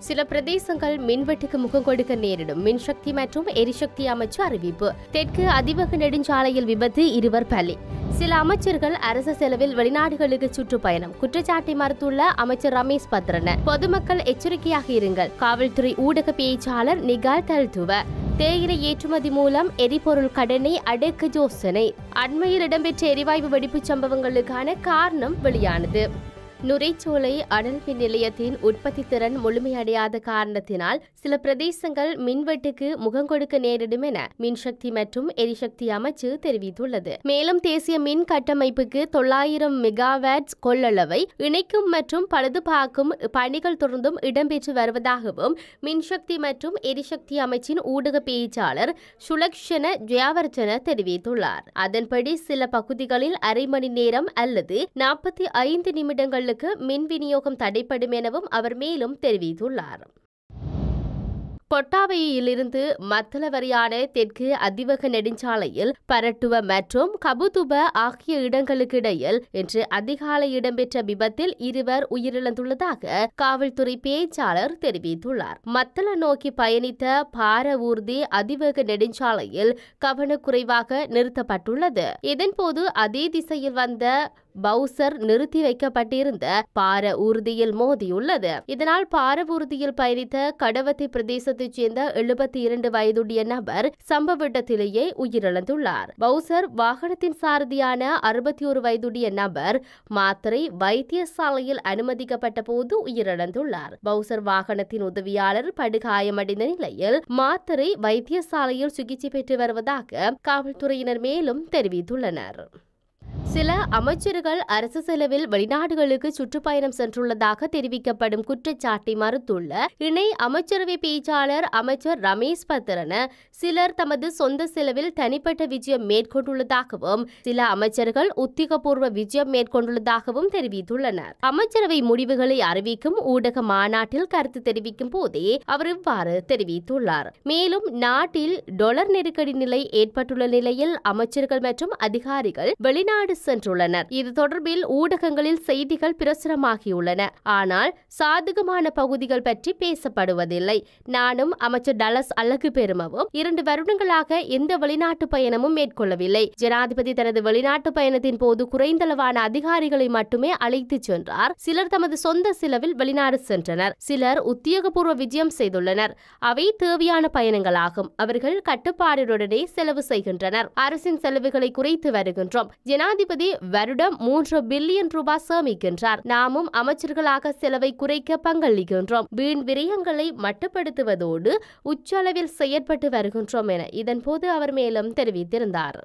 சில பிரதேசங்கள் மின்வெட்டுக்கு முகம் கொடுக்க நேரிடும் மின்சக்தி மற்றும் எரிசக்தி அமைச்சு அறிவிப்பு தெற்கு அதிவக நெடுஞ்சாலையில் விபத்து இருவர் பலி சில அமைச்சர்கள் அரசு செலவில் வெளிநாடுகளுக்கு சுற்றுப்பயணம் குற்றச்சாட்டை மறுத்துள்ள அமைச்சர் ரமேஷ் பத்ரன பொதுமக்கள் எச்சரிக்கையாக இருங்கள் காவல்துறை ஊடக பேச்சாளர் நிகால் தல்துவ தேயிலை ஏற்றுமதி மூலம் எரிபொருள் கடனை அடக்க யோசனை அண்மையில் இடம்பெற்ற எரிவாயு வெடிப்புச் சம்பவங்களுக்கான காரணம் வெளியானது நுரைச்சோலை அனல் மின் நிலையத்தின் உற்பத்தி திறன் முழுமையடையாத காரணத்தினால் சில பிரதேசங்கள் மின்வெட்டுக்கு முகம் கொடுக்க நேரிடும் என மின்சக்தி மற்றும் எரிசக்தி அமைச்சு தெரிவித்துள்ளது மேலும் தேசிய மின் கட்டமைப்புக்கு தொள்ளாயிரம் மெகாவாட்ஸ் கொள்ளளவை இணைக்கும் மற்றும் பழுதுபார்க்கும் பணிகள் தொடர்ந்தும் இடம்பெற்று வருவதாகவும் மின்சக்தி மற்றும் எரிசக்தி அமைச்சின் ஊடக பேச்சாளர் சுலக்ஷன ஜெயாவர்ஜன தெரிவித்துள்ளார் அதன்படி சில பகுதிகளில் அரை மணி நேரம் அல்லது நாற்பத்தி ஐந்து நிமிடங்களுக்கு மின் விநியோகம் தடைப்படும் எனவும் அவர் மேலும் தெரிவித்துள்ளார் பொட்டாவையிலிருந்து மத்தள வரையான தெற்கு அதிவக நெடுஞ்சாலையில் பரட்டுவ மற்றும் கபுதுப ஆகிய இடங்களுக்கு இடையில் இன்று அதிகாலை இடம்பெற்ற விபத்தில் இருவர் உயிரிழந்துள்ளதாக காவல்துறை பேச்சாளர் தெரிவித்துள்ளார் மத்தள நோக்கி பயணித்த பார ஊர்தி அதிவேக நெடுஞ்சாலையில் கவனக்குறைவாக நிறுத்தப்பட்டுள்ளது இதன்போது அதே திசையில் வந்த பவுசர் நிறுத்தி வைக்கப்பட்டிருந்த பார ஊர்தியில் மோதியுள்ளது இதனால் பார ஊர்தியில் பயணித்த கடவத்தை பிரதேசத்தைச் சேர்ந்த எழுபத்தி இரண்டு வயதுடைய நபர் சம்பவ இடத்திலேயே உயிரிழந்துள்ளார் பவுசர் வாகனத்தின் சாரதியான அறுபத்தி ஒரு வயதுடைய நபர் மாத்திரை வைத்தியசாலையில் அனுமதிக்கப்பட்ட போது உயிரிழந்துள்ளார் பவுசர் வாகனத்தின் உதவியாளர் படுகாயமடைந்த நிலையில் மாத்திரை வைத்தியசாலையில் சிகிச்சை பெற்று வருவதாக காவல்துறையினர் மேலும் தெரிவித்துள்ளனர் சில அமைச்சர்கள் அரசு செலவில் வெளிநாடுகளுக்கு சுற்றுப்பயணம் சென்றுள்ளதாக தெரிவிக்கப்படும் குற்றச்சாட்டை மறுத்துள்ள இணை அமைச்சரவை பேச்சாளர் அமைச்சர் ரமேஷ் பத்திரன சிலர் தமது சொந்த செலவில் தனிப்பட்ட விஜயம் மேற்கொண்டுள்ளதாகவும் சில அமைச்சர்கள் உத்திகபூர்வ விஜயம் மேற்கொண்டுள்ளதாகவும் தெரிவித்துள்ளனர் அமைச்சரவை முடிவுகளை அறிவிக்கும் ஊடக மாநாட்டில் கருத்து தெரிவிக்கும் போதே அவர் இவ்வாறு தெரிவித்துள்ளார் மேலும் நாட்டில் டொலர் நெருக்கடி நிலை ஏற்பட்டுள்ள நிலையில் அமைச்சர்கள் மற்றும் அதிகாரிகள் வெளிநாடு சென்றுள்ளனர் இது தொடர்பில் ஊடகங்களில் செய்திகள் பிரசுரமாகியுள்ளன ஆனால் சாதகமான பகுதிகள் பற்றி பேசப்படுவதில்லை நானும் அமைச்சர் டலஸ் அழகு பெருமவும் இரண்டு வருடங்களாக எந்த வெளிநாட்டு பயணமும் மேற்கொள்ளவில்லை ஜனாதிபதி தனது வெளிநாட்டு பயணத்தின் போது குறைந்தளவான அதிகாரிகளை மட்டுமே அழைத்துச் சென்றார் சிலர் தமது சொந்த செலவில் வெளிநாடு சென்றனர் சிலர் உத்தியோகபூர்வ விஜயம் செய்துள்ளனர் அவை தேவையான பயணங்களாகும் அவர்கள் கட்டுப்பாடுடனே செலவு செய்கின்றனர் அரசின் செலவுகளை குறைத்து வருகின்றோம் ஜனாதிபதி வருடம் மூன்று பில்லியன் ரூபாய் சேமிக்கின்றார் நாமும் அமைச்சர்களாக செலவை குறைக்க பங்களிக்கின்றோம் வீண் விரயங்களை மட்டுப்படுத்துவதோடு உச்சளவில் செயற்பட்டு வருகின்றோம் என இதன்போது அவர் மேலும் தெரிவித்திருந்தார்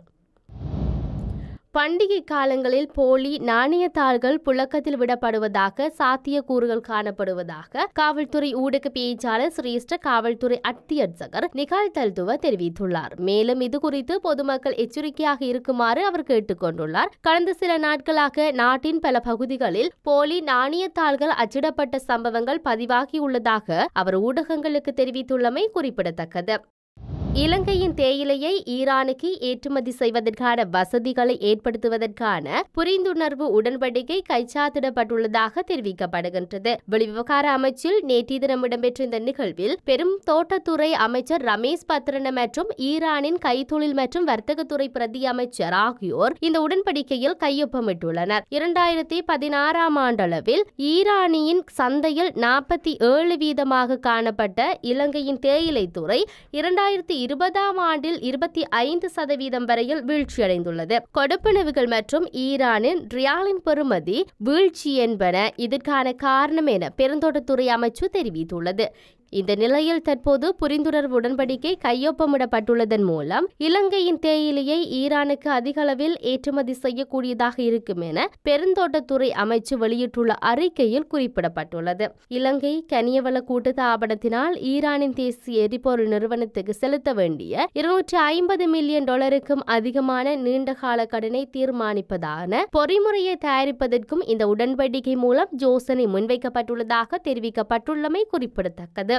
பண்டிகை காலங்களில் போலி நாணயத்தாள்கள் புழக்கத்தில் விடப்படுவதாக சாத்தியக்கூறுகள் காணப்படுவதாக காவல்துறை ஊடக பேச்சாளர் சிரேஷ்ட காவல்துறை அத்தியட்சகர் நிகால் தல்துவ தெரிவித்துள்ளார் மேலும் இது குறித்து பொதுமக்கள் எச்சரிக்கையாக இருக்குமாறு அவர் கேட்டுக்கொண்டுள்ளார் கடந்த சில நாட்களாக நாட்டின் பல பகுதிகளில் போலி நாணயத்தாள்கள் அச்சிடப்பட்ட சம்பவங்கள் பதிவாகியுள்ளதாக அவர் ஊடகங்களுக்கு தெரிவித்துள்ளமை குறிப்பிடத்தக்கது இலங்கையின் தேயிலையை ஈரானுக்கு ஏற்றுமதி செய்வதற்கான வசதிகளை ஏற்படுத்துவதற்கான புரிந்துணர்வு உடன்படிக்கை கைச்சாத்திடப்பட்டுள்ளதாக தெரிவிக்கப்படுகின்றது வெளிவிவகார அமைச்சில் நேற்றைய தினம் இடம்பெற்ற இந்த நிகழ்வில் பெரும் தோட்டத்துறை அமைச்சர் ரமேஷ் பத்ரன மற்றும் ஈரானின் கைத்தொழில் மற்றும் வர்த்தகத்துறை பிரதி அமைச்சர் ஆகியோர் இந்த உடன்படிக்கையில் கையொப்பமிட்டுள்ளனர் இரண்டாயிரத்தி பதினாறாம் ஆண்டளவில் ஈரானியின் சந்தையில் நாற்பத்தி ஏழு வீதமாக காணப்பட்ட இலங்கையின் தேயிலை துறை இரண்டாயிரத்தி இருபதாம் ஆண்டில் இருபத்தி ஐந்து சதவீதம் வரையில் வீழ்ச்சியடைந்துள்ளது கொடுப்பனவுகள் மற்றும் ஈரானின் ரியாலின் பெறுமதி வீழ்ச்சி என்பன இதற்கான காரணம் என பெருந்தோட்டத்துறை அமைச்சு தெரிவித்துள்ளது இந்த நிலையில் தற்போது புரிந்துணர்வு உடன்படிக்கை கையொப்பமிடப்பட்டுள்ளதன் மூலம் இலங்கையின் தேயிலையை ஈரானுக்கு அதிக அளவில் ஏற்றுமதி செய்யக்கூடியதாக இருக்கும் என பெருந்தோட்டத்துறை அமைச்சு வெளியிட்டுள்ள அறிக்கையில் குறிப்பிடப்பட்டுள்ளது இலங்கை கனியவள கூட்டுத்தாபனத்தினால் ஈரானின் தேசிய எரிபொருள் நிறுவனத்துக்கு செலுத்த வேண்டிய இருநூற்றி ஐம்பது மில்லியன் டாலருக்கும் அதிகமான நீண்டகால கடனை தீர்மானிப்பதான பொறிமுறையை தயாரிப்பதற்கும் இந்த உடன்படிக்கை மூலம் யோசனை முன்வைக்கப்பட்டுள்ளதாக தெரிவிக்கப்பட்டுள்ளமை குறிப்பிடத்தக்கது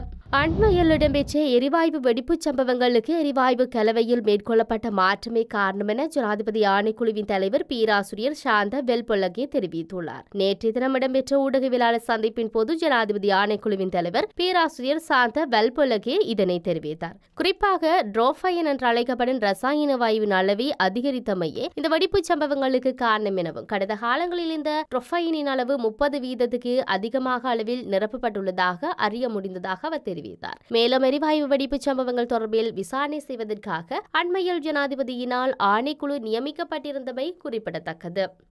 அண்மையில் இடம்பெற்ற எரிவாயு வெடிப்புச் சம்பவங்களுக்கு எரிவாயு கலவையில் மேற்கொள்ளப்பட்ட மாற்றமே காரணம் என ஜனாதிபதி ஆணைக்குழுவின் தலைவர் பேராசிரியர் சாந்த வெல்பொல்லகே தெரிவித்துள்ளார் நேற்றைய தினம் இடம்பெற்ற ஊடகவியலாளர் சந்திப்பின் போது ஜனாதிபதி ஆணைக்குழுவின் தலைவர் பேராசிரியர் சாந்த வெல்பொல்லகே இதனை தெரிவித்தார் குறிப்பாக ட்ரோஃபயன் என்று அழைக்கப்படும் ரசாயன வாயுவின் அளவை அதிகரித்தமையே இந்த வெடிப்புச் சம்பவங்களுக்கு காரணம் எனவும் கடந்த காலங்களில் இந்த ட்ரோஃபைனின் அளவு முப்பது வீதத்துக்கு அதிகமாக அளவில் நிரப்பப்பட்டுள்ளதாக அறிய முடிந்ததாக அவர் தெரிவித்தார் மேலும் எரிவாயு வெடிப்புச் சம்பவங்கள் தொடர்பில் விசாரணை செய்வதற்காக அண்மையில் ஜனாதிபதியினால் ஆணைக்குழு நியமிக்கப்பட்டிருந்தமை குறிப்பிடத்தக்கது